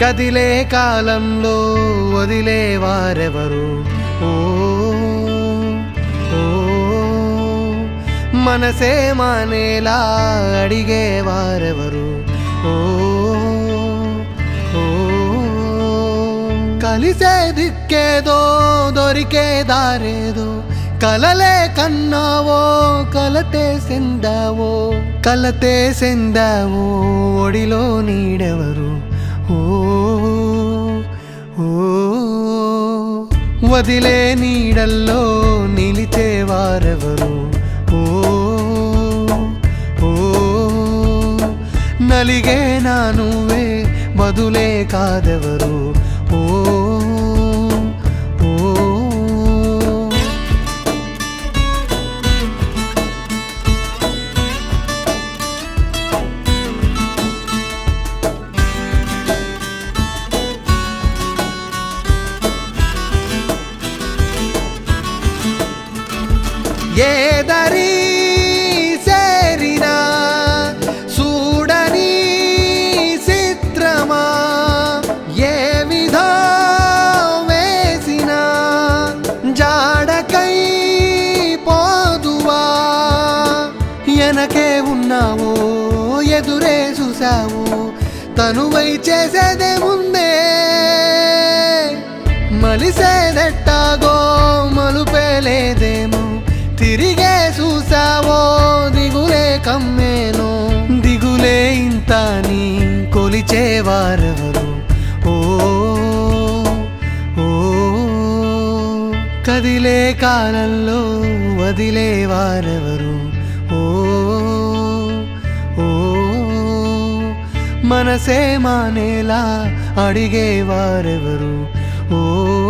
కదిలే కాలంలో వదిలేవారెవరు ఓ ఓ మనసే మానేలా అడిగేవారెవరు ఓ ఓ కలిసే దిక్కేదో దొరికే దారేదో కలలే కన్నావో కలతే సెందావో కలతే సెందావో ఒడిలో నీడెవరు ఓ ఓ వదిలే నీడల్లో నిలిచే వారెవరు ఓ ఓ నలిగే నా నువ్వే బదులే కాదెవరు ఓ ఓ ఏదరి సేరినా చూడని చిత్రమా ఏ విధో వేసిన జాడకై పోదువా వెనకే ఉన్నావో ఎదురే చూసావు తనువై చేసేదే ముందే మలిసేదెట్టాగో మలుపే లేదేమో తిరిగే చూసావో దిగులే కమ్మేను దిగులే ఇంత నీ కొలిచేవారెవరు ఓ ఓ కదిలే కాలంలో వదిలేవారెవరు ఓ ఓ మనసే మానేలా అడిగేవారెవరు ఓ